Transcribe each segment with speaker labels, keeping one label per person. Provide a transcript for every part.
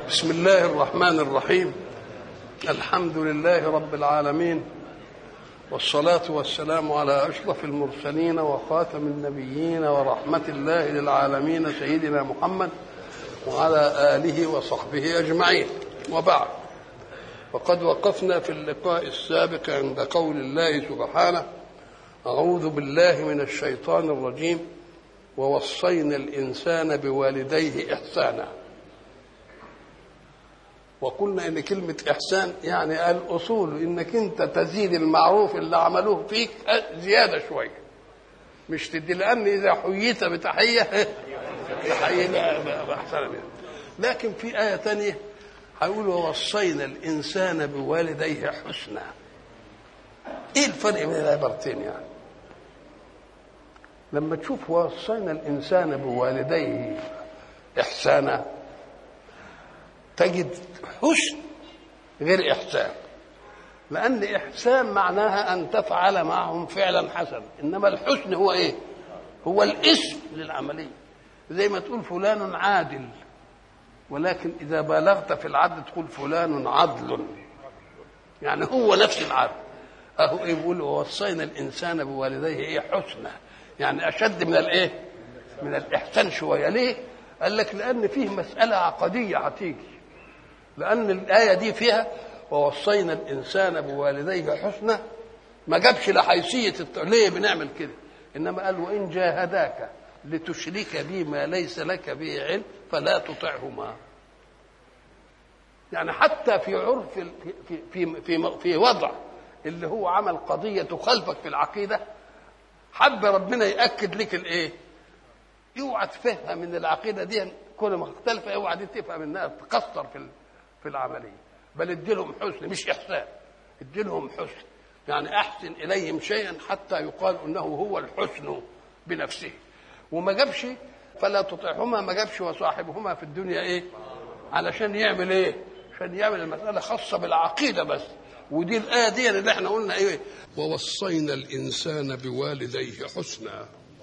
Speaker 1: بسم الله الرحمن الرحيم الحمد لله رب العالمين والصلاة والسلام على أشرف المرسلين وخاتم النبيين ورحمة الله للعالمين سيدنا محمد وعلى آله وصحبه أجمعين وبعد وقد وقفنا في اللقاء السابق عند قول الله سبحانه أعوذ بالله من الشيطان الرجيم ووصينا الإنسان بوالديه إحسانا وقلنا ان كلمه احسان يعني الاصول انك انت تزيد المعروف اللي عملوه فيك زياده شويه مش تدي لان اذا حييت بتحيه تحيه باحسن منها لكن في ايه ثانيه هيقول ووصينا الانسان بوالديه حسنا ايه الفرق بين العبارتين يعني لما تشوف وصينا الانسان بوالديه احسانا تجد حسن غير إحسان لأن إحسان معناها أن تفعل معهم فعلا حسنا إنما الحسن هو إيه هو الاسم للعملية زي ما تقول فلان عادل ولكن إذا بالغت في العدل تقول فلان عدل يعني هو نفس العدل أهو إيه بيقول ووصينا الإنسان بوالديه إيه حسنى يعني أشد من الإيه من الإحسان شوية ليه قال لك لأن فيه مسألة عقدية هتيجي لأن الآية دي فيها ووصينا الإنسان بوالديه حسنا ما جابش لحيثية الت... ليه بنعمل كده إنما قال وإن جاهداك لتشرك بي ما ليس لك به علم فلا تطعهما يعني حتى في عرف في في في في, في وضع اللي هو عمل قضية تخالفك في العقيدة حب ربنا يأكد لك الإيه؟ اوعى تفهم من العقيدة دي كل ما اختلف اوعى دي تفهم انها تقصر في في العمليه بل اديلهم حسن مش احسان اديلهم حسن يعني احسن اليهم شيئا حتى يقال انه هو الحسن بنفسه وما جابش فلا تطعهما ما جابش وصاحبهما في الدنيا ايه علشان يعمل ايه عشان يعمل المساله خاصه بالعقيده بس ودي الايه دي اللي احنا قلنا ايه ووصينا الانسان بوالديه حسنا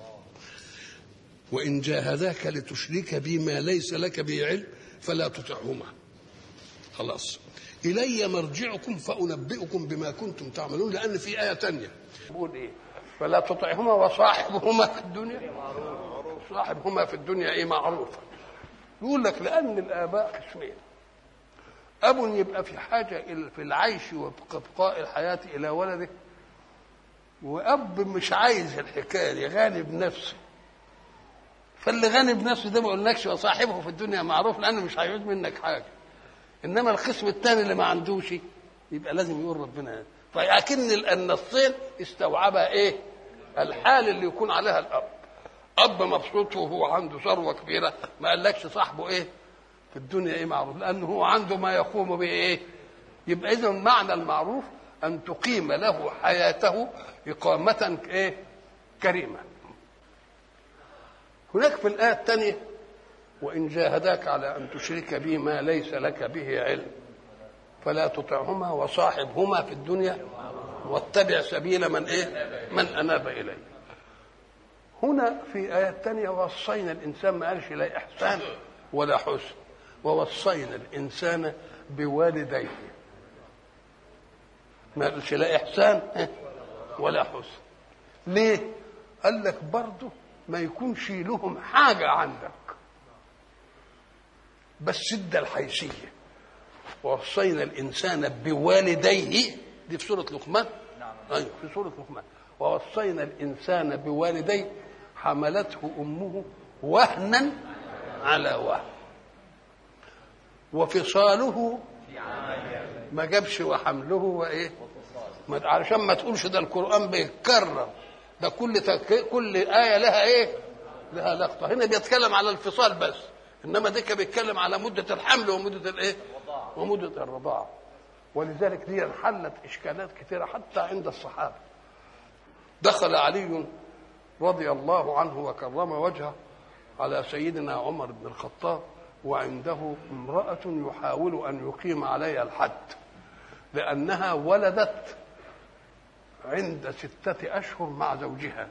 Speaker 1: وان جاهداك لتشرك بي ما ليس لك به علم فلا تطعهما خلاص إلي مرجعكم فأنبئكم بما كنتم تعملون لأن في آية تانية بقول إيه فلا تطعهما وصاحبهما في الدنيا صاحبهما في الدنيا إيه معروفة يقول لك لأن الآباء قسمين أب يبقى في حاجة في العيش وبقاء الحياة إلى ولده وأب مش عايز الحكاية دي غني بنفسه فاللي غني بنفسه ده ما قلناكش وصاحبه في الدنيا معروف لأنه مش هيعوز منك حاجة انما القسم الثاني اللي ما عندوش يبقى لازم يقول ربنا فاكن النصين استوعبها ايه الحال اللي يكون عليها الاب اب مبسوط وهو عنده ثروه كبيره ما قالكش صاحبه ايه في الدنيا ايه معروف لانه هو عنده ما يقوم به ايه يبقى اذا معنى المعروف ان تقيم له حياته اقامه ايه كريمه هناك في الايه الثانيه وإن جاهداك على أن تشرك بي ما ليس لك به علم فلا تطعهما وصاحبهما في الدنيا واتبع سبيل من إيه من أناب إليه هنا في آية تانية وصينا الإنسان ما قالش لا إحسان ولا حسن ووصينا الإنسان بوالديه ما قالش لا إحسان ولا حسن ليه؟ قال لك برضه ما يكونش لهم حاجة عندك بس ادى الحيثيه ووصينا الانسان بوالديه دي في سوره لقمان ايوه في سوره لقمان ووصينا الانسان بوالديه حملته امه وهنا على وهن وفصاله ما جابش وحمله وايه ما علشان ما تقولش ده القران بيتكرر ده كل تك... كل ايه لها ايه لها لقطه هنا بيتكلم على الفصال بس انما ده كان بيتكلم على مده الحمل ومده الايه ومده الرضاعه ولذلك دي حلت اشكالات كثيره حتى عند الصحابه دخل علي رضي الله عنه وكرم وجهه على سيدنا عمر بن الخطاب وعنده امرأة يحاول أن يقيم عليها الحد لأنها ولدت عند ستة أشهر مع زوجها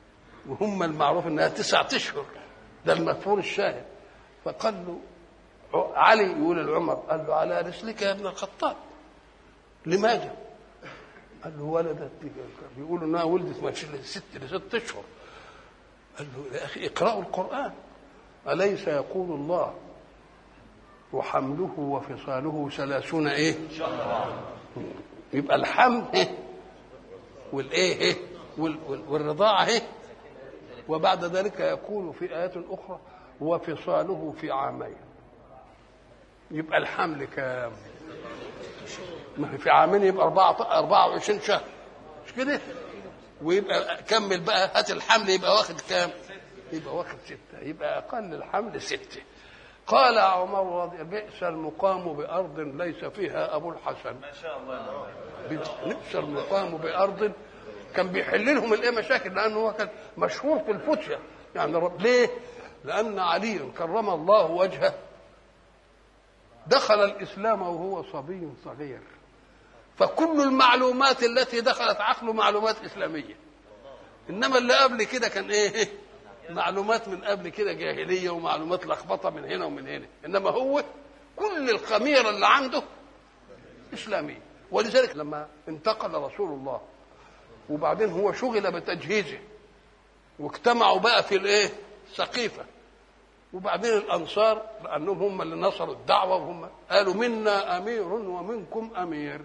Speaker 1: وهم المعروف أنها تسعة أشهر ده المذكور الشاهد فقال له علي يقول لعمر قال له على رسلك يا ابن الخطاب لماذا؟ قال له ولدت بيقولوا انها ولدت ما ست لست اشهر قال له يا اخي اقرأوا القرآن أليس يقول الله وحمله وفصاله ثلاثون ايه؟ يبقى الحمل إيه؟ والايه إيه؟ والرضاعة إيه؟ وبعد ذلك يقول في آيات أخرى وفصاله في عامين يبقى الحمل كام؟ ما في عامين يبقى 24 شهر مش كده؟ ويبقى كمل بقى هات الحمل يبقى واخد كام؟ يبقى واخد ستة يبقى أقل الحمل ستة قال عمر رضي بئس المقام بأرض ليس فيها أبو الحسن ما شاء الله بئس المقام بأرض كان بيحل لهم الايه مشاكل لانه هو كان مشهور في الفتية يعني رب ليه؟ لأن علي كرم الله وجهه دخل الإسلام وهو صبي صغير فكل المعلومات التي دخلت عقله معلومات إسلامية إنما اللي قبل كده كان إيه معلومات من قبل كده جاهلية ومعلومات لخبطة من هنا ومن هنا إنما هو كل الخميرة اللي عنده إسلامية ولذلك لما انتقل رسول الله وبعدين هو شغل بتجهيزه واجتمعوا بقى في الايه سقيفه وبعدين الانصار لانهم هم اللي نصروا الدعوه وهم قالوا منا امير ومنكم امير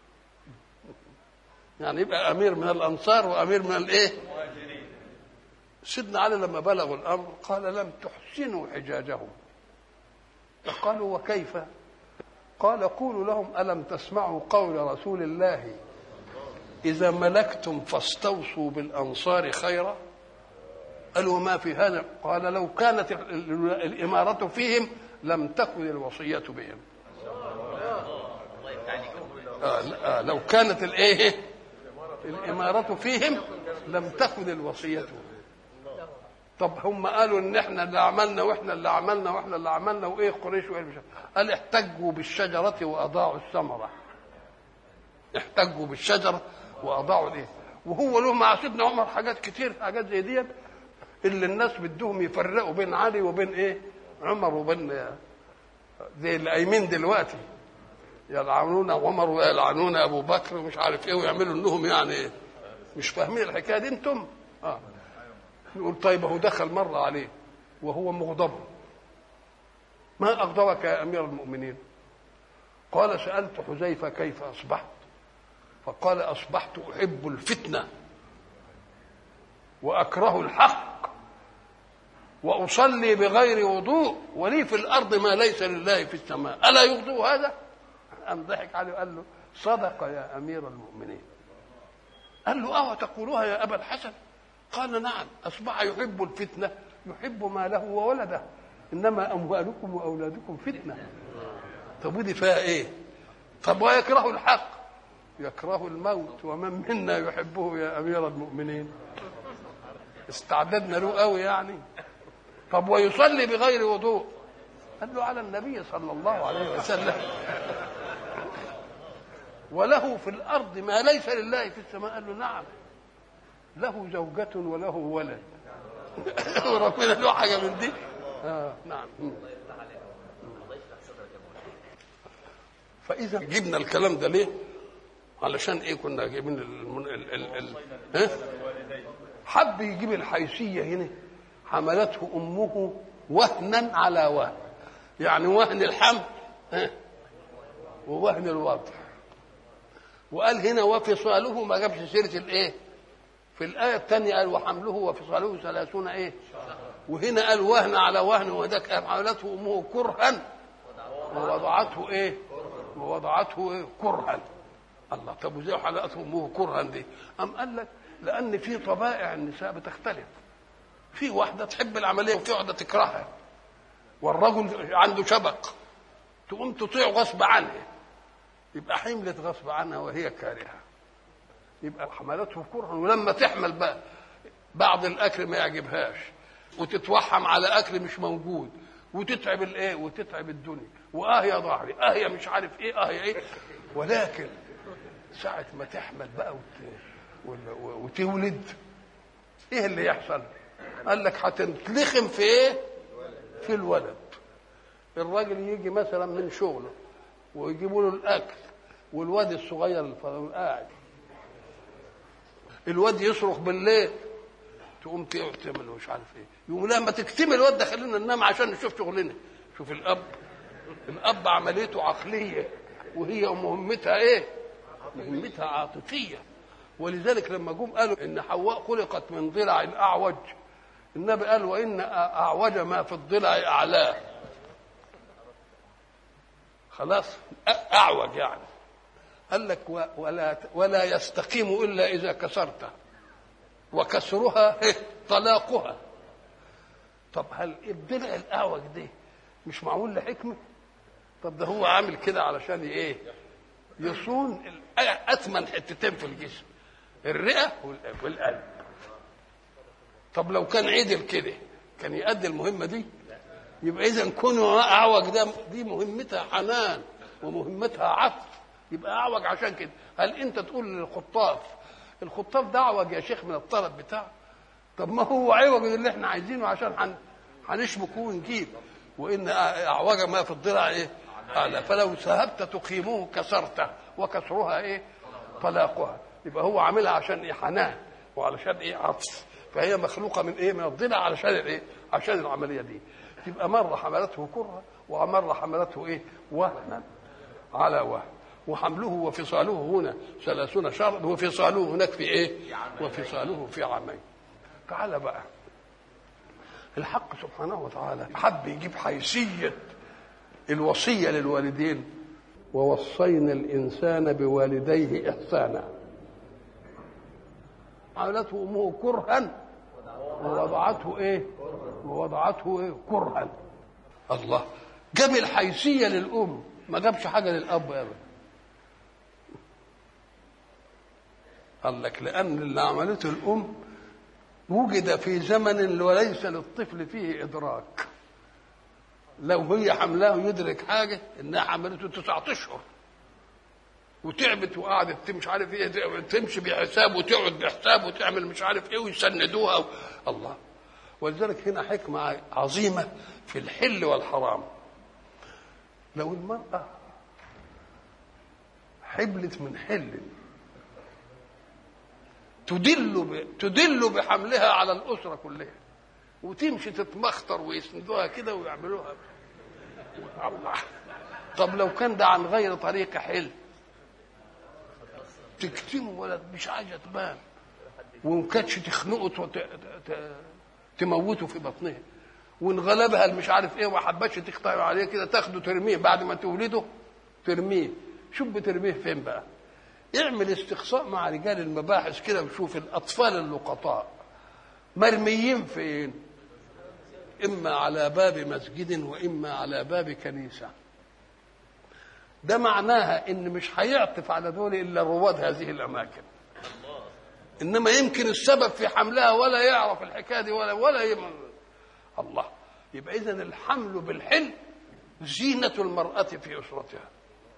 Speaker 1: يعني يبقى امير من الانصار وامير من الايه سيدنا علي لما بلغوا الامر قال لم تحسنوا حجاجهم فقالوا وكيف قال قولوا لهم الم تسمعوا قول رسول الله اذا ملكتم فاستوصوا بالانصار خيرا قالوا ما في هذا قال لو كانت الاماره فيهم لم تكن الوصيه بهم آه آه لو كانت الايه الاماره فيهم لم تكن الوصيه طب هم قالوا ان احنا اللي عملنا واحنا اللي عملنا واحنا اللي عملنا وايه قريش وايه مش قال احتجوا بالشجره واضاعوا الثمره احتجوا بالشجره واضاعوا الايه وهو له مع سيدنا عمر حاجات كتير حاجات زي ديت اللي الناس بدهم يفرقوا بين علي وبين ايه عمر وبين زي اللي قايمين دلوقتي يلعنون عمر ويلعنون ابو بكر ومش عارف ايه ويعملوا انهم يعني مش فاهمين الحكايه دي انتم اه يقول طيب هو دخل مره عليه وهو مغضب ما اغضبك يا امير المؤمنين قال سالت حذيفه كيف اصبحت فقال اصبحت احب الفتنه واكره الحق واصلي بغير وضوء ولي في الارض ما ليس لله في السماء الا يغضو هذا قام ضحك عليه وقال له صدق يا امير المؤمنين قال له اه تقولها يا ابا الحسن قال نعم اصبح يحب الفتنه يحب ماله وولده انما اموالكم واولادكم فتنه طب ودي فيها ايه طب ويكره الحق يكره الموت ومن منا يحبه يا امير المؤمنين استعددنا له قوي يعني طب ويصلي بغير وضوء قال له على النبي صلى الله عليه وسلم وله في الارض ما ليس لله في السماء قال له نعم له زوجة وله ولد ربنا له حاجة من دي آه نعم فإذا جبنا الكلام ده ليه؟ علشان ايه كنا جايبين ال ال ال ال ها؟ حب يجيب الحيثيه هنا حملته امه وهنا على وهن يعني وهن الحمل ها؟ ووهن الوضع وقال هنا وفصاله ما جابش سيره الايه في الآية الثانية قال وحمله وفصاله ثلاثون إيه وهنا قال وهن على وهن وذاك حملته أمه كرها ووضعته إيه ووضعته إيه كرها الله طب وازاي حلقته امه كرها دي ام قال لك لان في طبائع النساء بتختلف في واحده تحب العمليه وفي واحده تكرهها والرجل عنده شبق تقوم تطيع غصب عنها يبقى حملت غصب عنها وهي كارهه يبقى حملته كرها ولما تحمل بقى بعض الاكل ما يعجبهاش وتتوحم على اكل مش موجود وتتعب الايه وتتعب الدنيا واه يا ظهري اه يا مش عارف ايه اه يا ايه ولكن ساعة ما تحمل بقى وت... وتولد ايه اللي يحصل؟ قال لك هتتلخم في ايه؟ في الولد الراجل يجي مثلا من شغله ويجيبوا له الاكل والواد الصغير الفرعون قاعد الواد يصرخ بالليل تقوم تعمل مش عارف ايه يقوم لا ما تكتمل الواد ده خلينا ننام عشان نشوف شغلنا شوف الاب الاب عمليته عقليه وهي مهمتها ايه مهمتها عاطفيه ولذلك لما جم قالوا ان حواء خلقت من ضلع الاعوج النبي قال وان اعوج ما في الضلع اعلاه خلاص اعوج يعني قال لك ولا ولا يستقيم الا اذا كسرته وكسرها طلاقها طب هل الضلع الاعوج ده مش معمول لحكمه طب ده هو عامل كده علشان ايه يصون اثمن حتتين في الجسم الرئه والقلب طب لو كان عدل كده كان يؤدي المهمه دي يبقى اذا كونه اعوج ده دي مهمتها حنان ومهمتها عطف يبقى اعوج عشان كده هل انت تقول للخطاف الخطاف ده اعوج يا شيخ من الطرف بتاعه طب ما هو عوج اللي احنا عايزينه عشان هنشبك ونجيب وان اعوج ما في الضلع ايه اعلى فلو ذهبت تقيمه كسرته وكسرها ايه طلاقها يبقى هو عاملها عشان ايه حنان وعلشان ايه عطف فهي مخلوقه من ايه من الضلع علشان الايه عشان العمليه دي تبقى مره حملته كره ومره حملته ايه وهنا على وهن وحمله وفصاله هنا ثلاثون شهرا وفصاله هناك في ايه وفصاله في عامين تعالى بقى الحق سبحانه وتعالى حب يجيب حيثيه الوصيه للوالدين ووصينا الانسان بوالديه احسانا حملته امه كرها ووضعته ايه ووضعته ايه كرها الله جاب الحيثيه للام ما جابش حاجه للاب ابدا قال لك لان اللي عملته الام وجد في زمن وليس للطفل فيه ادراك لو هي حملاه يدرك حاجه انها حملته تسعة اشهر وتعبت وقعدت مش عارف ايه تمشي بحساب وتقعد بحساب وتعمل مش عارف ايه ويسندوها و... الله ولذلك هنا حكمه عظيمه في الحل والحرام لو المراه حبلت من حل تدل ب... تدل بحملها على الاسره كلها وتمشي تتمخطر ويسندوها كده ويعملوها الله طب لو كان ده عن غير طريق حل تكتمه ولا مش عايزه تبان وما كانتش تخنقه وت... ت... تموته في بطنها وان غلبها مش عارف ايه وما حبتش تقطع عليه كده تاخده ترميه بعد ما تولده ترميه شوف بترميه فين بقى اعمل استقصاء مع رجال المباحث كده وشوف الاطفال اللقطاء مرميين فين اما على باب مسجد واما على باب كنيسه ده معناها ان مش هيعطف على دول الا رواد هذه الاماكن انما يمكن السبب في حملها ولا يعرف الحكايه دي ولا ولا يم... الله يبقى اذا الحمل بالحل زينه المراه في اسرتها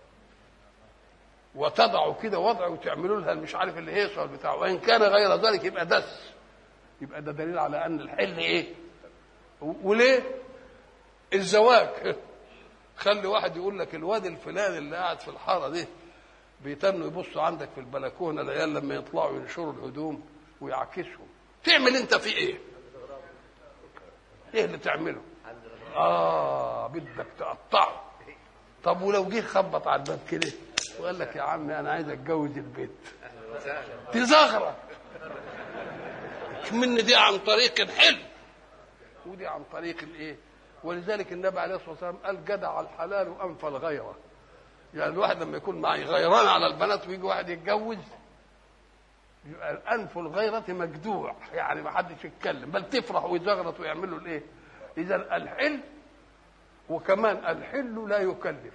Speaker 1: وتضع كده وضع وتعملوا لها مش عارف اللي هي بتاع وان كان غير ذلك يبقى دس يبقى ده دليل على ان الحل ايه وليه الزواج خلي واحد يقول لك الواد الفلاني اللي قاعد في الحاره دي بيتنوا يبصوا عندك في البلكونه العيال لما يطلعوا ينشروا الهدوم ويعكسهم تعمل انت في ايه ايه اللي تعمله اه بدك تقطعه طب ولو جه خبط على الباب كده وقال لك يا عمي انا عايز اتجوز البيت تزغرق من دي عن طريق الحلم ودي عن طريق الايه ولذلك النبي عليه الصلاه والسلام قال جدع الحلال انفى الغيره يعني الواحد لما يكون معي غيران على البنات ويجي واحد يتجوز يبقى انف الغيرة مجدوع يعني ما حدش يتكلم بل تفرح ويزغرط ويعملوا الايه اذا الحل وكمان الحل لا يكلف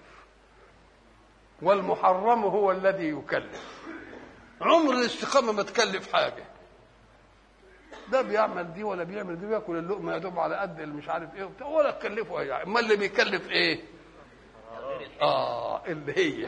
Speaker 1: والمحرم هو الذي يكلف عمر الاستقامه ما تكلف حاجه ده بيعمل دي ولا بيعمل دي بياكل اللقمه يا دوب على قد اللي مش عارف ايه وبتاع ولا تكلفه اي يعني. امال اللي بيكلف ايه؟ اه اللي هي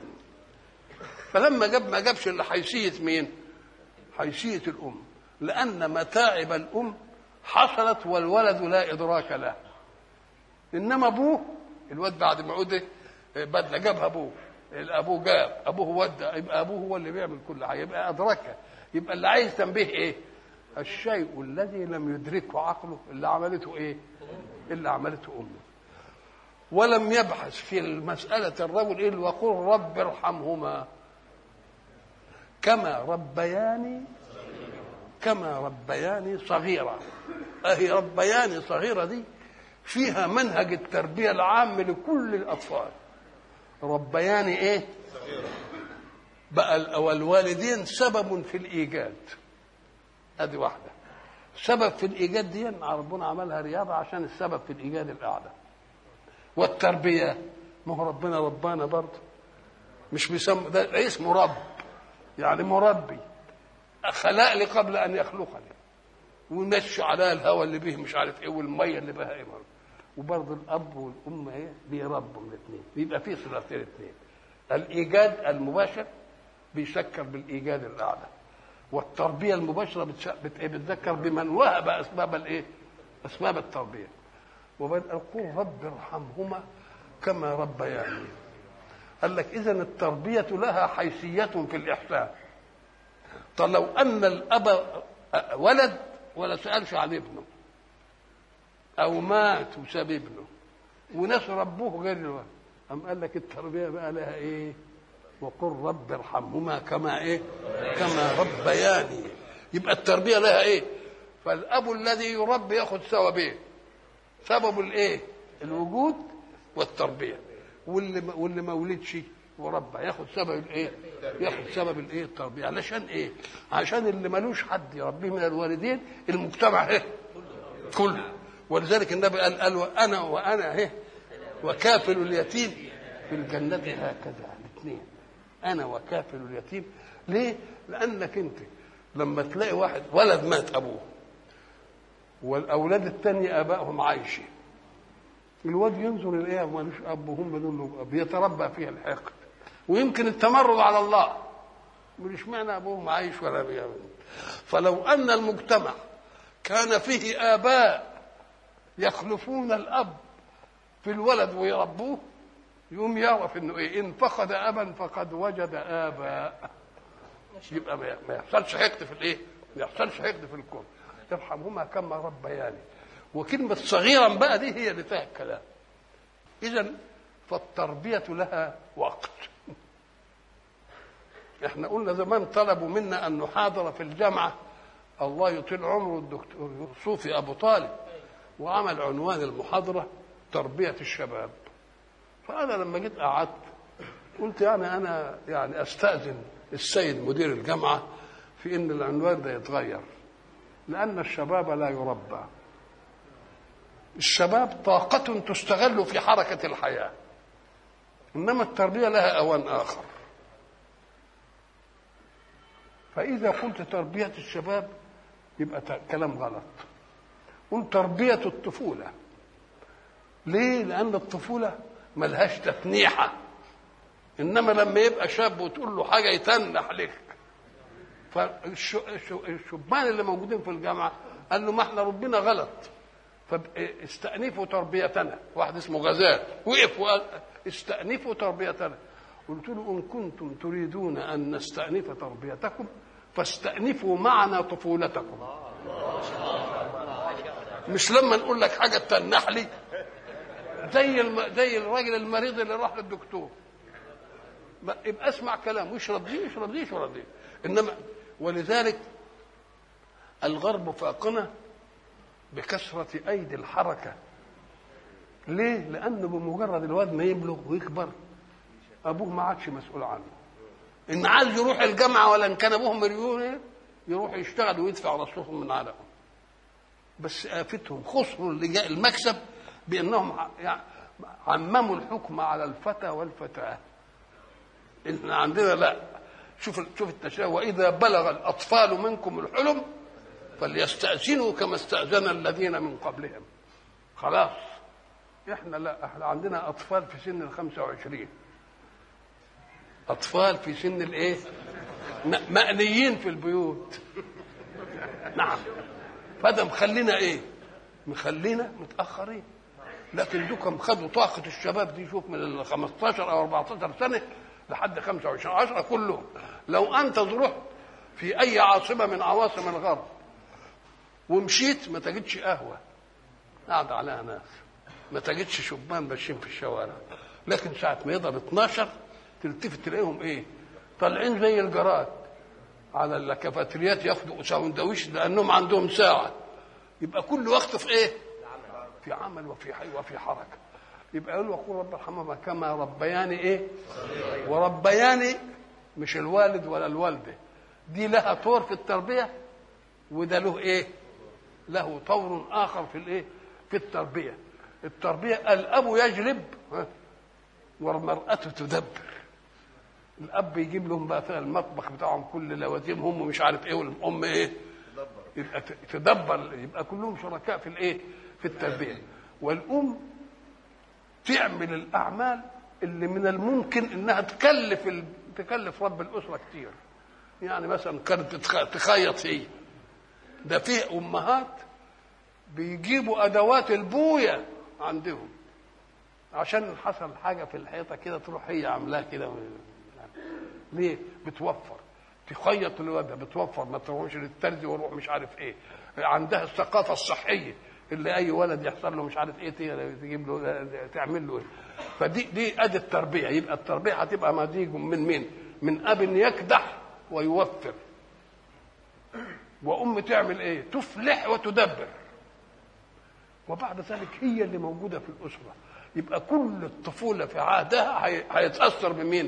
Speaker 1: فلما جاب ما جابش الا حيثيه مين؟ حيثيه الام لان متاعب الام حصلت والولد لا ادراك له انما ابوه الواد بعد ما عود إيه؟ بدله جابها ابوه ابوه جاب ابوه ودى يبقى ابوه هو اللي بيعمل كل حاجه يبقى ادركها يبقى اللي عايز تنبيه ايه الشيء الذي لم يدركه عقله اللي عملته ايه اللي عملته امه ولم يبحث في المسألة الرجل إلا وقل رب ارحمهما كما ربياني كما ربياني صغيرة أهي ربياني صغيرة دي فيها منهج التربية العام لكل الأطفال ربياني إيه بقى والوالدين سبب في الإيجاد أدي واحدة سبب في الإيجاد دي ربنا عملها رياضة عشان السبب في الإيجاد الأعلى والتربية ما هو ربنا ربانا برضه مش بيسمى ده اسمه رب يعني مربي خلق لي قبل ان يخلقني ويمشي عليها الهواء اللي به مش عارف ايه والميه اللي بها ايه برضه وبرضه الاب والام ايه بيربوا الاثنين بيبقى في صلتين الاثنين الايجاد المباشر بيشكر بالايجاد الاعلى والتربيه المباشره بتذكر بمن وهب اسباب الايه؟ اسباب التربيه وبل قل رب ارحمهما كما ربياني قال لك اذا التربيه لها حيثيه في الاحسان طب لو ان الاب ولد ولا سالش عن ابنه او مات وساب ابنه وناس ربوه غير الولد أم قال لك التربيه بقى لها ايه وقل رب ارحمهما كما ايه كما ربياني يبقى التربيه لها ايه فالاب الذي يربي ياخذ ثوابين سبب الايه الوجود والتربيه واللي واللي ما ولدش وربى ياخد سبب الايه ياخد سبب الايه التربيه علشان ايه عشان اللي ملوش حد يربيه من الوالدين المجتمع ايه كله ولذلك النبي قال قال انا وانا ايه وكافل اليتيم في الجنة هكذا الاثنين أنا وكافل اليتيم ليه؟ لأنك أنت لما تلاقي واحد ولد مات أبوه والاولاد الثانيه ابائهم عايشين الواد ينظر الايه مالوش اب وهم دول له اب يتربى فيها الحقد ويمكن التمرد على الله مش معنى ابوهم عايش ولا بيعمل فلو ان المجتمع كان فيه اباء يخلفون الاب في الولد ويربوه يقوم يعرف انه ايه ان فقد ابا فقد وجد اباء يبقى ما يحصلش حقد في الايه ما يحصلش حقد في الكون ارحمهما كما ربياني وكلمة صغيرا بقى دي هي اللي فيها الكلام إذا فالتربية لها وقت احنا قلنا زمان طلبوا منا أن نحاضر في الجامعة الله يطيل عمره الدكتور صوفي أبو طالب وعمل عنوان المحاضرة تربية الشباب فأنا لما جيت قعدت قلت يعني أنا يعني أستأذن السيد مدير الجامعة في إن العنوان ده يتغير لأن الشباب لا يربى الشباب طاقة تستغل في حركة الحياة إنما التربية لها أوان آخر فإذا قلت تربية الشباب يبقى كلام غلط قل تربية الطفولة ليه؟ لأن الطفولة ملهاش تتنيحة إنما لما يبقى شاب وتقول له حاجة يتنح لك فالشبان اللي موجودين في الجامعه قال له ما احنا ربنا غلط فاستأنفوا تربيتنا واحد اسمه غزال وقف وقال استأنفوا تربيتنا قلت له إن كنتم تريدون أن نستأنف تربيتكم فاستأنفوا معنا طفولتكم مش لما نقول لك حاجة تنح لي زي الم... زي الراجل المريض اللي راح للدكتور يبقى اسمع كلام ويشرب دي يشرب دي يشرب دي انما ولذلك الغرب فاقنا بكثرة أيدي الحركة ليه؟ لأنه بمجرد الواد ما يبلغ ويكبر أبوه ما عادش مسؤول عنه إن عايز يروح الجامعة ولا إن كان أبوه مليونير يروح يشتغل ويدفع رصيدهم من علقهم بس آفتهم خسروا المكسب بأنهم عمموا الحكم على الفتى والفتاة إحنا عندنا لا شوف شوف التشابه واذا بلغ الاطفال منكم الحلم فليستاذنوا كما استاذن الذين من قبلهم خلاص احنا لا احنا عندنا اطفال في سن ال 25 اطفال في سن الايه مأنيين في البيوت نعم فده مخلينا ايه مخلينا متاخرين لكن دوكم خدوا طاقة الشباب دي شوف من ال 15 أو 14 سنة لحد 25 10 كلهم لو أنت رحت في أي عاصمة من عواصم الغرب ومشيت ما تجدش قهوة قاعد عليها ناس ما تجدش شبان ماشيين في الشوارع لكن ساعة ما يضرب 12 تلتفت تلاقيهم ايه طالعين زي الجراد على الكافيتريات ياخدوا ساندويش لانهم عندهم ساعه يبقى كل وقت في ايه في عمل وفي حي وفي حركه يبقى يقول وقول رب ارحمهما كما ربياني ايه وربياني مش الوالد ولا الوالده دي لها طور في التربيه وده له ايه له طور اخر في الايه في التربيه التربيه الاب يجلب والمراه تدبر الاب يجيب لهم بقى المطبخ بتاعهم كل لوازمهم ومش عارف ايه والام ايه يبقى تدبر يبقى كلهم شركاء في الايه في التربيه والام تعمل الاعمال اللي من الممكن انها تكلف ال... تكلف رب الاسره كتير يعني مثلا كانت تخيط هي ده فيه امهات بيجيبوا ادوات البويه عندهم عشان حصل حاجه في الحيطه كده تروح هي عاملاها كده ليه؟ بتوفر تخيط لوالدها بتوفر ما تروحش للترزي وروح مش عارف ايه عندها الثقافه الصحيه اللي اي ولد يحصل له مش عارف ايه تجيب له تعمل له ايه فدي دي ادي التربيه يبقى التربيه هتبقى مزيج من مين؟ من اب يكدح ويوفر وام تعمل ايه؟ تفلح وتدبر وبعد ذلك هي اللي موجوده في الاسره يبقى كل الطفوله في عهدها هيتاثر بمين؟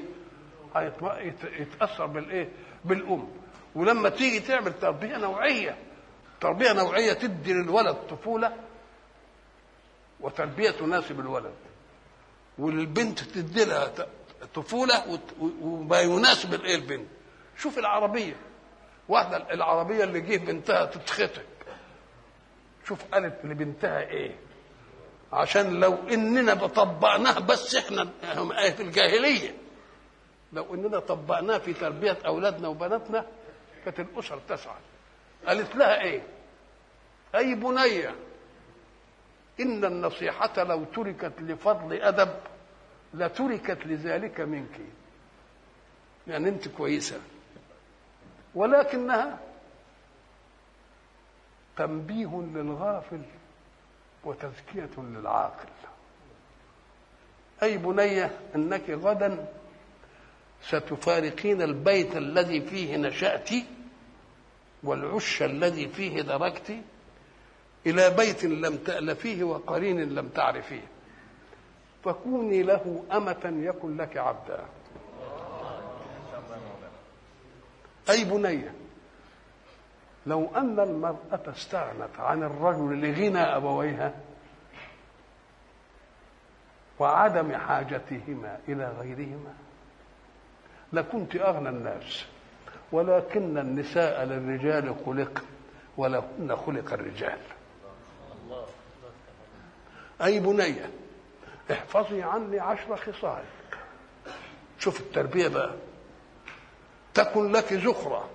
Speaker 1: يتاثر بالايه بالام ولما تيجي تعمل تربيه نوعيه تربيه نوعيه تدي للولد طفوله وتربيه تناسب الولد وللبنت تدي لها طفوله وما يناسب الايه البنت شوف العربيه واحده العربيه اللي جه بنتها تتخطب شوف قالت لبنتها ايه عشان لو اننا طبقناها بس احنا في الجاهليه لو اننا طبقناه في تربيه اولادنا وبناتنا كانت الاسر تسعد قالت لها ايه اي بنيه ان النصيحه لو تركت لفضل ادب لتركت لذلك منك يعني انت كويسه ولكنها تنبيه للغافل وتزكيه للعاقل اي بنيه انك غدا ستفارقين البيت الذي فيه نشأت والعش الذي فيه دركت إلى بيت لم تألفيه وقرين لم تعرفيه فكوني له أمة يكن لك عبدا أي بنية لو أن المرأة استغنت عن الرجل لغنى أبويها وعدم حاجتهما إلى غيرهما لكنت أغنى الناس ولكن النساء للرجال خلق ولهن خلق الرجال أي بنية احفظي عني عشر خصال شوف التربية بقى تكن لك زخرة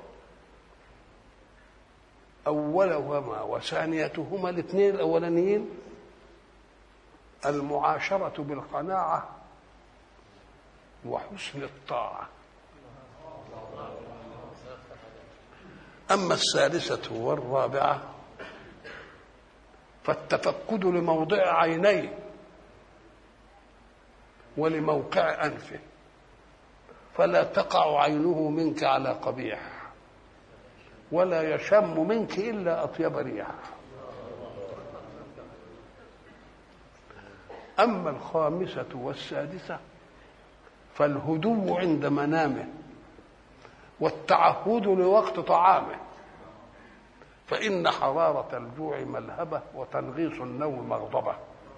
Speaker 1: أولهما وثانيتهما الاثنين الأولانيين المعاشرة بالقناعة وحسن الطاعة أما الثالثة والرابعة فالتفقد لموضع عينيه ولموقع أنفه فلا تقع عينه منك على قبيح ولا يشم منك إلا أطيب ريح أما الخامسة والسادسة فالهدوء عند منامه والتعهد لوقت طعامه فإن حرارة الجوع ملهبة وتنغيص النوم مغضبة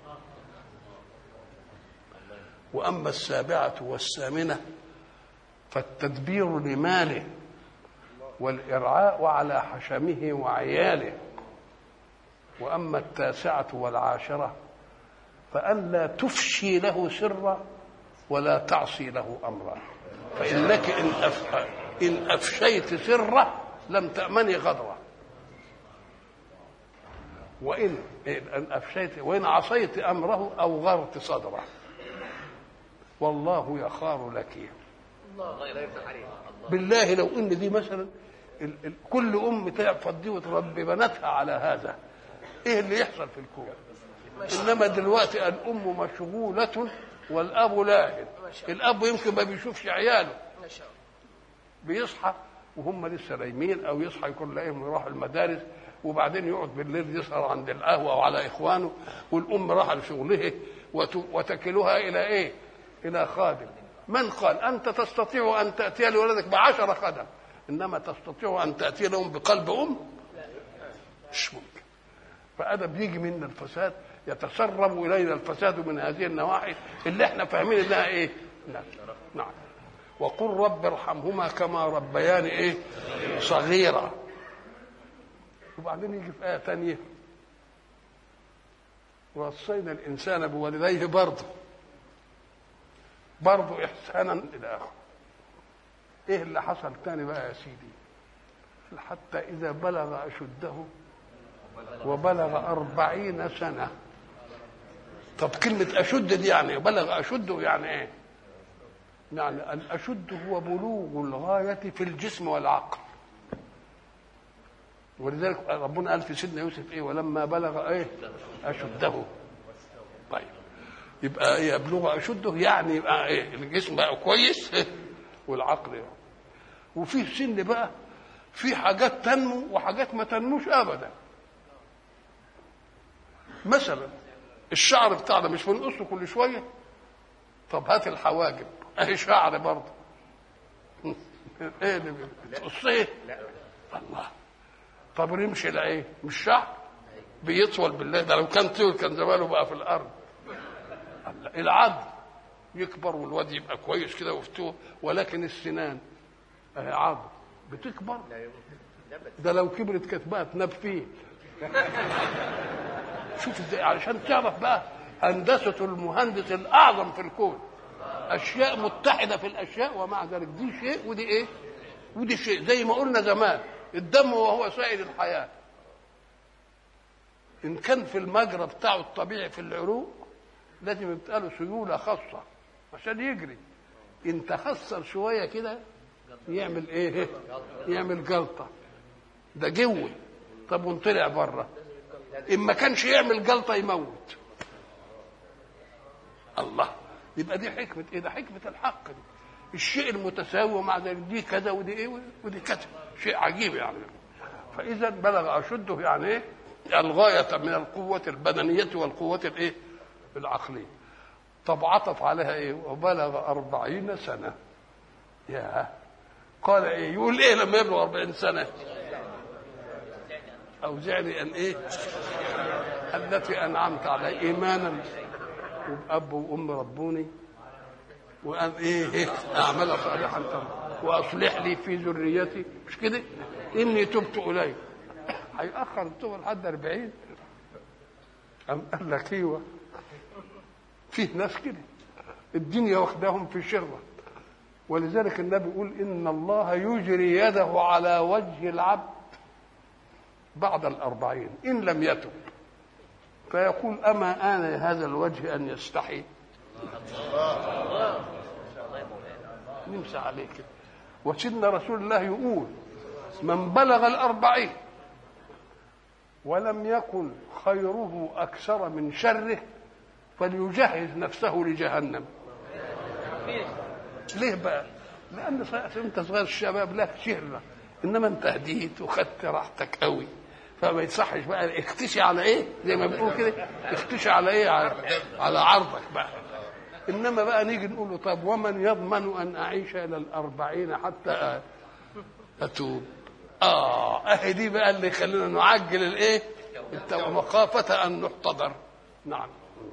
Speaker 1: وأما السابعة والثامنة فالتدبير لماله والإرعاء على حشمه وعياله وأما التاسعة والعاشرة فأن لا تفشي له سرا ولا تعصي له أمرا فإنك إن, أف... إن أفشيت سره لم تأمني غدره وإن إن أفشيت وإن عصيت أمره أوغرت صدره والله يخار لك
Speaker 2: الله لا يفتح عليه الله
Speaker 1: بالله لو ان دي مثلا ال ال كل ام تعفض دي وتربي بناتها على هذا ايه اللي يحصل في الكون انما دلوقتي الام مشغوله والاب لاهن الاب يمكن ما بيشوفش عياله
Speaker 2: ما شاء الله
Speaker 1: بيصحى وهم لسه نايمين او يصحى يكون لاقيهم يروحوا المدارس وبعدين يقعد بالليل يسهر عند القهوه وعلى اخوانه والام راح لشغلها وت- وتكلها الى ايه؟ الى خادم من قال انت تستطيع ان تاتي لولدك بعشر خدم انما تستطيع ان تاتي لهم بقلب ام مش ممكن فهذا بيجي منا الفساد يتسرب الينا الفساد من هذه النواحي اللي احنا فاهمين انها ايه؟ نعم نعم وقل رب ارحمهما كما ربياني ايه؟ صغيرا وبعدين يجي في آية ثانية وصينا الإنسان بوالديه برضه برضه إحسانا إلى آخره إيه اللي حصل تاني بقى يا سيدي حتى إذا بلغ أشده وبلغ أربعين سنة طب كلمة أشد دي يعني بلغ أشده يعني إيه؟ يعني الأشد هو بلوغ الغاية في الجسم والعقل ولذلك ربنا قال في سيدنا يوسف ايه ولما بلغ ايه اشده طيب يبقى ايه يبلغ اشده يعني يبقى ايه الجسم بقى كويس إيه؟ والعقل يعني. وفي سن بقى في حاجات تنمو وحاجات ما تنموش ابدا مثلا الشعر بتاعنا مش بنقصه كل شويه طب هات الحواجب اهي شعر برضه ايه اللي بتقصيه الله طب نمشي لايه مش شعر بيطول بالله ده لو كان طول كان زمانه بقى في الارض العظم يكبر والواد يبقى كويس كده وفتوه ولكن السنان اهي عظم بتكبر ده لو كبرت كانت بقى تناب فيه شوف ازاي علشان تعرف بقى هندسة المهندس الأعظم في الكون أشياء متحدة في الأشياء ومع ذلك دي شيء ودي إيه؟ ودي شيء زي ما قلنا زمان الدم وهو سائل الحياة إن كان في المجرى بتاعه الطبيعي في العروق لازم يبقى له سيولة خاصة عشان يجري إن تخسر شوية كده يعمل إيه؟ يعمل جلطة ده جوي طب ونطلع بره إن ما كانش يعمل جلطة يموت الله يبقى دي حكمة إيه ده حكمة الحق دي الشيء المتساوي ومع ذلك دي كذا ودي ايه ودي كذا شيء عجيب يعني فاذا بلغ اشده يعني ايه الغايه من القوه البدنيه والقوه الايه العقليه طب عطف عليها ايه وبلغ أربعين سنه يا قال ايه يقول ايه لما يبلغ أربعين سنه اوزعني ان ايه التي انعمت علي ايمانا وباب وام ربوني وأن إيه, إيه أعمل صالحا ترى وأصلح لي في ذريتي مش كده إني تبت إليك هيأخر التوبة لحد 40 أم قال لك أيوه فيه ناس كده الدنيا واخداهم في شرة ولذلك النبي يقول إن الله يجري يده على وجه العبد بعد الأربعين إن لم يتب فيقول أما آن هذا الوجه أن يستحي نمسى عليه كده وسيدنا رسول الله يقول من بلغ الأربعين ولم يكن خيره أكثر من شره فليجهز نفسه لجهنم ليه بقى لأن أنت صغير الشباب لك شهرة إنما أنت هديت وخدت راحتك قوي فما يصحش بقى اختشي على ايه زي ما بنقول كده اختشي على ايه على, على عرضك بقى انما بقى نيجي نقول له طب ومن يضمن ان اعيش الى الاربعين حتى اتوب اه اهي دي بقى اللي يخلينا نعجل الايه مخافة ان نحتضر نعم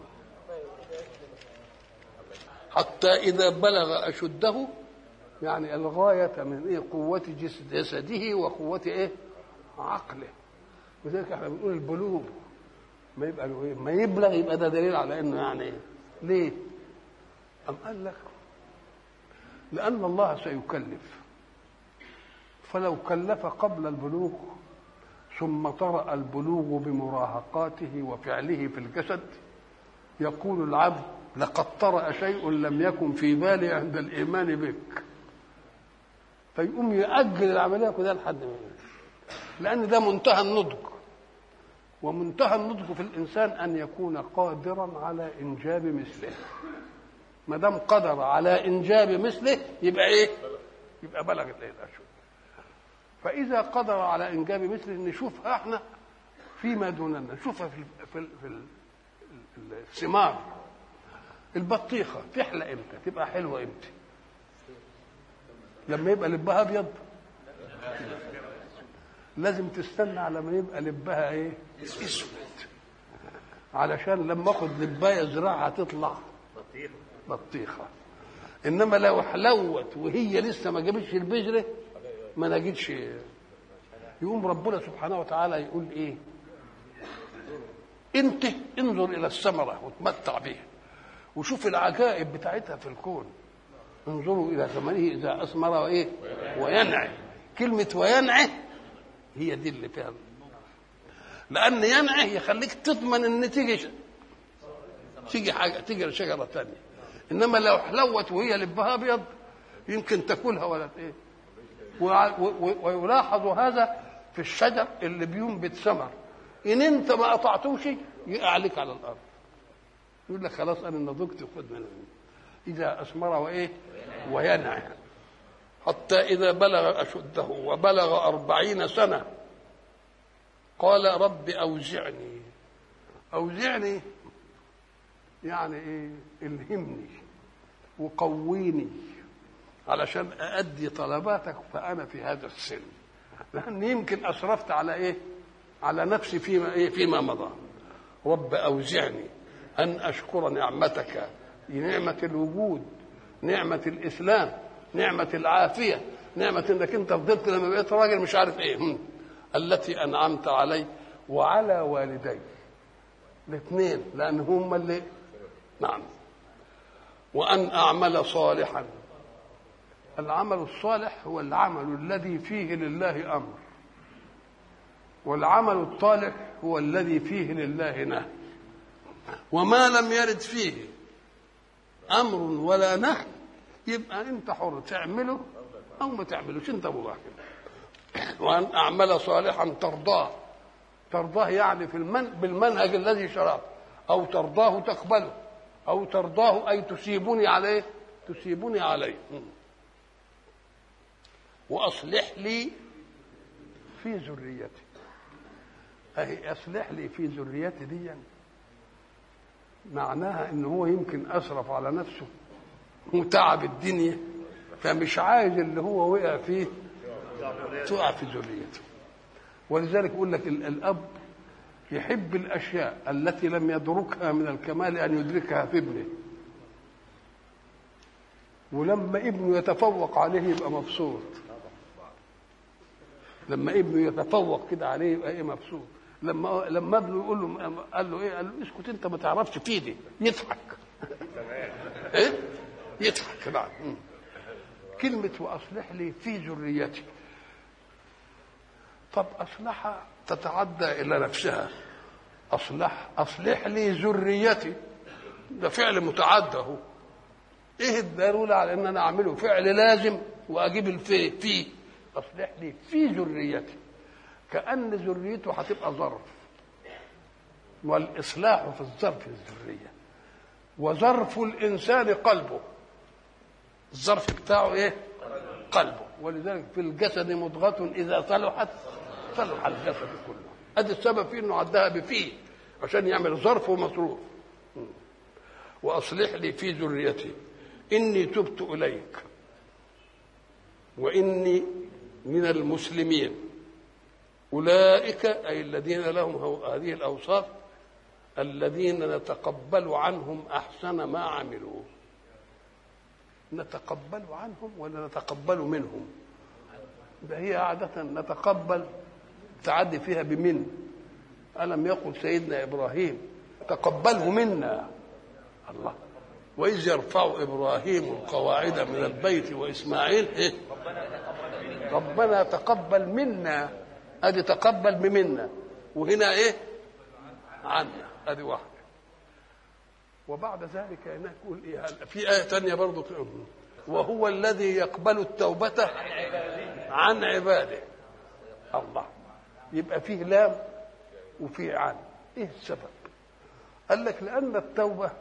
Speaker 1: حتى اذا بلغ اشده يعني الغاية من ايه قوة جسده وقوة ايه عقله لذلك احنا بنقول البلوغ ما يبقى له ايه ما يبلغ يبقى ده دليل على انه يعني ايه ليه أم قال لك لأن الله سيكلف فلو كلف قبل البلوغ ثم طرأ البلوغ بمراهقاته وفعله في الجسد يقول العبد لقد طرأ شيء لم يكن في بالي عند الإيمان بك فيقوم يأجل العملية كلها لحد ما يموت. لأن ده منتهى النضج ومنتهى النضج في الإنسان أن يكون قادرا على إنجاب مثله ما دام قدر على إنجاب مثله يبقى إيه؟ يبقى بلغت إيه الأشهر فإذا قدر على إنجاب مثله نشوفها إحنا فيما دوننا نشوفها في في في الثمار البطيخة تحلى إمتى؟ تبقى حلوة إمتى؟ لما يبقى لبها أبيض لازم تستنى على ما يبقى لبها ايه اسود علشان لما اخد لبايه زراعه تطلع بطيخه انما لو حلوت وهي لسه ما جابتش البذره ما نجدش يقوم ربنا سبحانه وتعالى يقول ايه انت انظر الى الثمره وتمتع بها وشوف العجائب بتاعتها في الكون انظروا الى ثمره اذا اثمر وايه وينعي كلمه وينعي هي دي اللي فيها لان ينعي يخليك تضمن ان تيجي تيجي حاجه تيجي شجره ثانيه انما لو حلوت وهي لبها ابيض يمكن تاكلها ولا ايه ويلاحظ هذا في الشجر اللي بينبت ثمر ان انت ما قطعتوش يقع عليك على الارض يقول لك خلاص انا نضجت وخد منه اذا اثمر وايه وينعي حتى إذا بلغ أشده وبلغ أربعين سنة قال رب أوزعني أوزعني يعني إيه الهمني وقويني علشان أأدي طلباتك فأنا في هذا السن لأن يمكن أسرفت على إيه على نفسي فيما إيه فيما مضى رب أوزعني أن أشكر نعمتك نعمة الوجود نعمة الإسلام نعمة العافية نعمة انك انت فضلت لما بقيت راجل مش عارف ايه هم. التي انعمت علي وعلى والدي الاثنين لان هم اللي نعم وان اعمل صالحا العمل الصالح هو العمل الذي فيه لله امر والعمل الطالح هو الذي فيه لله نهي وما لم يرد فيه امر ولا نهي يبقى انت حر تعمله او ما تعملوش انت مباح وان اعمل صالحا ترضاه ترضاه يعني في المن بالمنهج الذي شرعته او ترضاه تقبله او ترضاه اي تسيبني عليه تسيبني عليه واصلح لي في ذريتي اهي اصلح لي في ذريتي دي معناها ان هو يمكن اسرف على نفسه وتعب الدنيا فمش عايز اللي هو وقع فيه تقع في ذريته ولذلك يقول لك الاب يحب الاشياء التي لم يدركها من الكمال ان يدركها في ابنه ولما ابنه يتفوق عليه يبقى مبسوط لما ابنه يتفوق كده عليه يبقى ايه مبسوط لما لما ابنه يقول له قال له ايه قال له اسكت انت ما تعرفش فيدي يضحك ايه يضحك نعم كلمة وأصلح لي في ذريتي طب أصلح تتعدى إلى نفسها أصلح أصلح لي ذريتي ده فعل متعدى هو إيه الدلالة على إن أنا أعمله فعل لازم وأجيب الفي في أصلح لي في ذريتي كأن ذريته هتبقى ظرف والإصلاح في الظرف الذرية وظرف الإنسان قلبه الظرف بتاعه ايه قلبه ولذلك في الجسد مضغة إذا صلحت صلح الجسد كله ادي السبب في انه عدها بفيه عشان يعمل ظرف ومصروف واصلح لي في ذريتي اني تبت اليك واني من المسلمين اولئك اي الذين لهم هذه الاوصاف الذين نتقبل عنهم احسن ما عملوا نتقبل عنهم ولا نتقبل منهم ده هي عادة نتقبل تعدي فيها بمن ألم يقل سيدنا إبراهيم تقبله منا الله وإذ يرفع إبراهيم القواعد من البيت وإسماعيل إيه؟ ربنا تقبل منا ادي تقبل منا وهنا ايه عنا ادي واحده وبعد ذلك هناك يقول ايه في ايه ثانيه برضه وهو الذي يقبل التوبه عن عباده الله يبقى فيه لام وفيه عن ايه السبب قال لك لان التوبه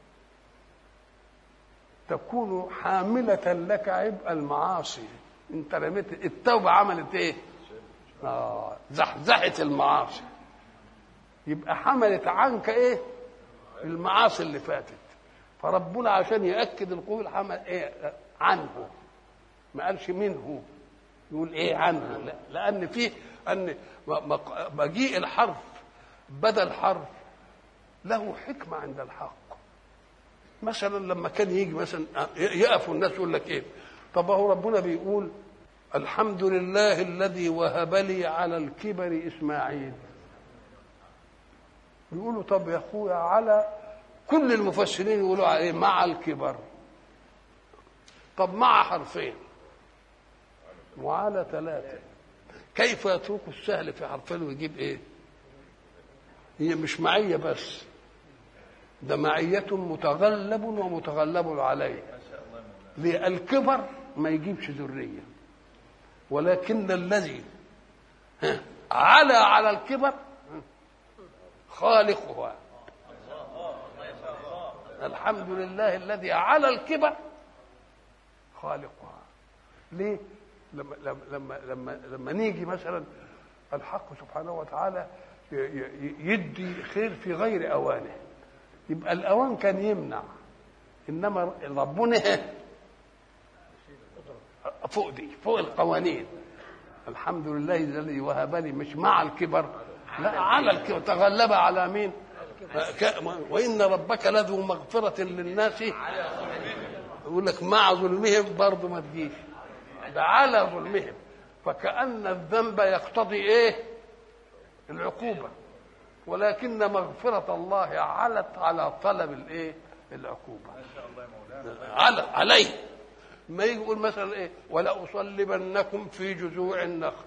Speaker 1: تكون حاملة لك عبء المعاصي انت رميت التوبة عملت ايه آه زحزحت المعاصي يبقى حملت عنك ايه المعاصي اللي فاتت فربنا عشان يأكد القول حمل ايه عنه ما قالش منه يقول ايه عنه لا لان فيه ان مجيء الحرف بدل حرف له حكمة عند الحق مثلا لما كان يجي مثلا يقفوا الناس يقول لك ايه طب هو ربنا بيقول الحمد لله الذي وهب لي على الكبر اسماعيل يقولوا طب يا اخويا على كل المفسرين يقولوا على ايه مع الكبر طب مع حرفين وعلى ثلاثة كيف يترك السهل في حرفين ويجيب ايه هي مش معية بس ده معية متغلب ومتغلب عليه الكبر ما يجيبش ذرية ولكن الذي على على الكبر خالقها الحمد لله الذي على الكبر خالقها ليه لما لما لما لما نيجي مثلا الحق سبحانه وتعالى يدي خير في غير اوانه يبقى الاوان كان يمنع انما ربنا فوق دي فوق القوانين الحمد لله الذي وهب لي مش مع الكبر لا على الكبر تغلب على مين وان ربك لذو مغفره للناس يقول لك مع ظلمهم برضه ما تجيش ده على ظلمهم فكأن الذنب يقتضي ايه العقوبة ولكن مغفرة الله علت على طلب الايه العقوبة على عليه ما يقول مثلا ايه ولأصلبنكم في جذوع النخل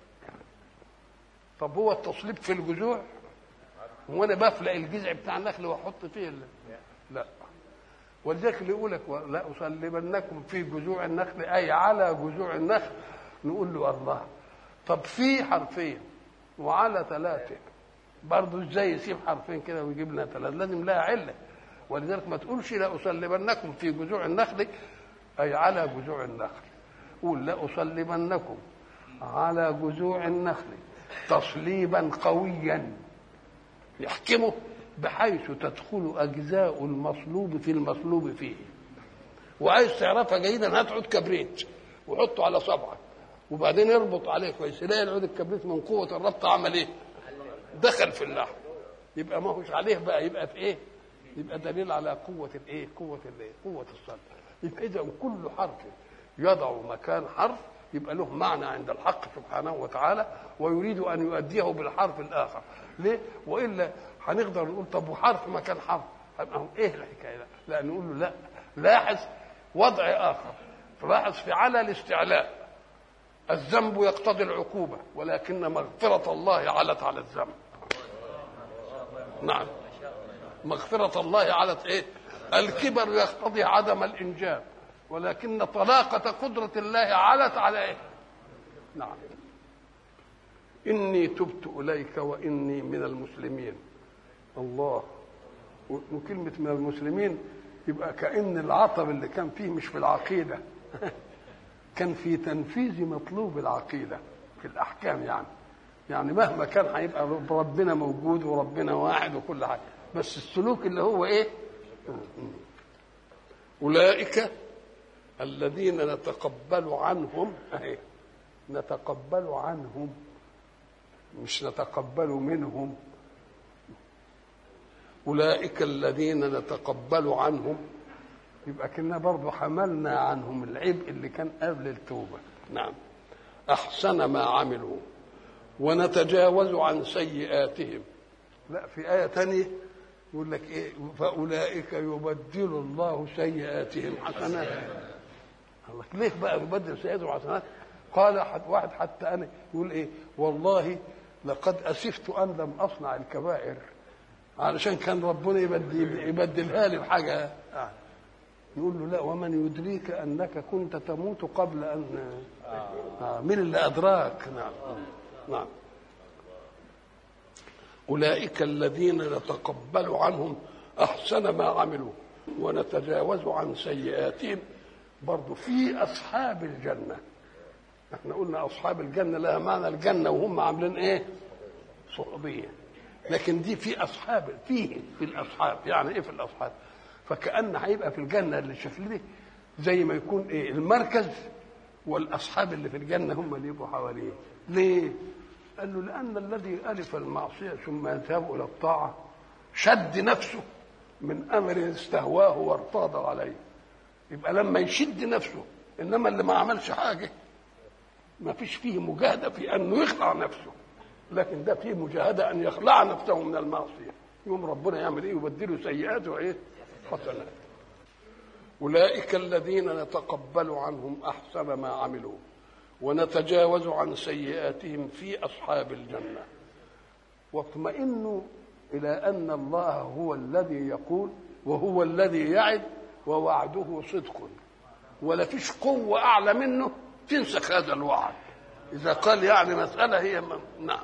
Speaker 1: طب هو التصليب في الجذوع وانا بفلق الجذع بتاع النخل واحط فيه ال... لا ولذلك اللي يقول لك لا اصلبنكم في جذوع النخل اي على جذوع النخل نقول له الله طب في حرفين وعلى ثلاثه برضه ازاي يسيب حرفين كده ويجيب لنا ثلاثه لازم لها عله ولذلك ما تقولش لا اصلبنكم في جذوع النخل اي على جذوع النخل قول لا اصلبنكم على جذوع النخل تصليبا قويا يحكمه بحيث تدخل اجزاء المصلوب في المصلوب فيه وعايز تعرفها جيدا هات عود كبريت وحطه على صبعك وبعدين اربط عليه كويس تلاقي العود الكبريت من قوه الربط عمل ايه؟ دخل في اللحم يبقى ما هوش عليه بقى يبقى في ايه؟ يبقى دليل على قوه الايه؟ قوه الايه؟ قوه الصلب يبقى اذا كل حرف يضع مكان حرف يبقى له معنى عند الحق سبحانه وتعالى ويريد ان يؤديه بالحرف الاخر ليه والا هنقدر نقول طب وحرف مكان حرف ايه الحكايه لا, لا نقول له لا لاحظ وضع اخر لاحظ في على الاستعلاء الذنب يقتضي العقوبه ولكن مغفره الله علت على الذنب نعم مغفره الله علت ايه الكبر يقتضي عدم الانجاب ولكن طلاقة قدرة الله علت على إيه؟ نعم إني تبت إليك وإني من المسلمين الله وكلمة من المسلمين يبقى كأن العطب اللي كان فيه مش في العقيدة كان في تنفيذ مطلوب العقيدة في الأحكام يعني يعني مهما كان هيبقى ربنا موجود وربنا واحد وكل حاجة بس السلوك اللي هو إيه؟ أولئك الذين نتقبل عنهم أهي نتقبل عنهم مش نتقبل منهم أولئك الذين نتقبل عنهم يبقى كنا برضه حملنا عنهم العبء اللي كان قبل التوبة نعم أحسن ما عملوا ونتجاوز عن سيئاتهم لا في آية تانية يقول لك إيه فأولئك يبدل الله سيئاتهم حسنات الله ليه بقى يبدل سيئاتهم حسنات قال حد واحد حتى انا يقول ايه والله لقد اسفت ان لم اصنع الكبائر علشان كان ربنا يبدل يبدلها لي بحاجه آه. يقول له لا ومن يدريك انك كنت تموت قبل ان آه. مين اللي ادراك نعم نعم اولئك الذين نتقبل عنهم احسن ما عملوا ونتجاوز عن سيئاتهم برضو في اصحاب الجنه احنا قلنا اصحاب الجنه لها معنى الجنه وهم عاملين ايه صحوبيه لكن دي في اصحاب فيه في الاصحاب يعني ايه في الاصحاب فكان هيبقى في الجنه اللي الشكل دي زي ما يكون ايه المركز والاصحاب اللي في الجنه هم اللي يبقوا حواليه ليه قال له لان الذي الف المعصيه ثم يذهب الى الطاعه شد نفسه من امر استهواه وارتاض عليه يبقى لما يشد نفسه انما اللي ما عملش حاجه ما فيش فيه مجاهده في انه يخلع نفسه لكن ده فيه مجاهده ان يخلع نفسه من المعصيه يوم ربنا يعمل ايه يبدله سيئاته ايه حسنات اولئك الذين نتقبل عنهم احسن ما عملوا ونتجاوز عن سيئاتهم في اصحاب الجنه واطمئنوا الى ان الله هو الذي يقول وهو الذي يعد ووعده صدق ولا فيش قوه اعلى منه تنسخ هذا الوعد اذا قال يعني مساله هي م... نعم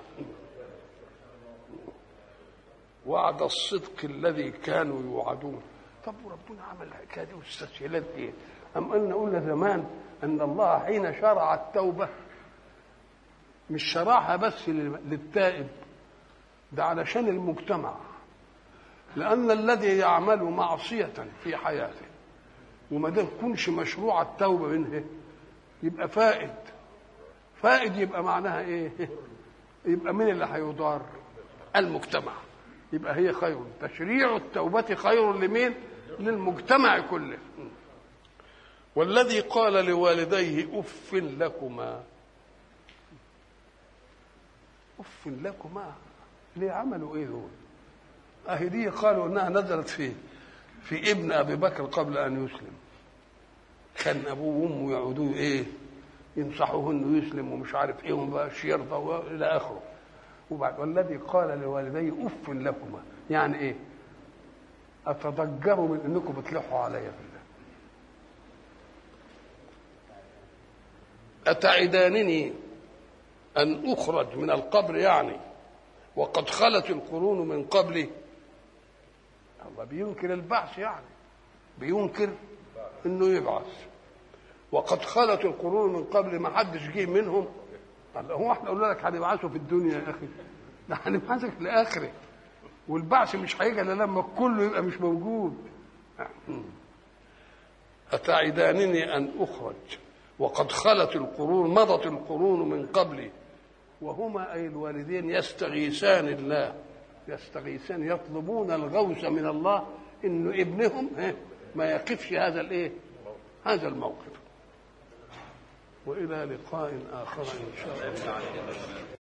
Speaker 1: وعد الصدق الذي كانوا يوعدون طب وربنا عمل الحكايه دي والاستسهالات ايه؟ أم قلنا قلنا زمان ان الله حين شرع التوبه مش شرعها بس للتائب ده علشان المجتمع لأن الذي يعمل معصية في حياته وما دام تكونش مشروع التوبة منه يبقى فائد فائد يبقى معناها ايه يبقى مين اللي هيضار المجتمع يبقى هي خير تشريع التوبة خير لمين للمجتمع كله والذي قال لوالديه اف لكما اف لكما ليه عملوا ايه دول اهي دي قالوا انها نزلت في في ابن ابي بكر قبل ان يسلم كان ابوه وامه يقعدوا ايه ينصحوه انه يسلم ومش عارف ايه وما يرضى الى اخره وبعد والذي قال لوالديه اف لكما يعني ايه اتضجروا من انكم بتلحوا عليا في الله اتعدانني ان اخرج من القبر يعني وقد خلت القرون من قبلي الله بينكر البعث يعني بينكر انه يبعث وقد خلت القرون من قبل ما حدش جه منهم قال هو احنا قلنا لك هنبعثه في الدنيا يا اخي ده هنبعثك في الاخره والبعث مش هيجي الا لما كله يبقى مش موجود أتعدانني أن أخرج وقد خلت القرون مضت القرون من قبلي وهما أي الوالدين يستغيثان الله يستغيثان يطلبون الغوث من الله إنه ابنهم ما يقفش هذا الإيه هذا الموقف وإلى لقاء آخر إن شاء الله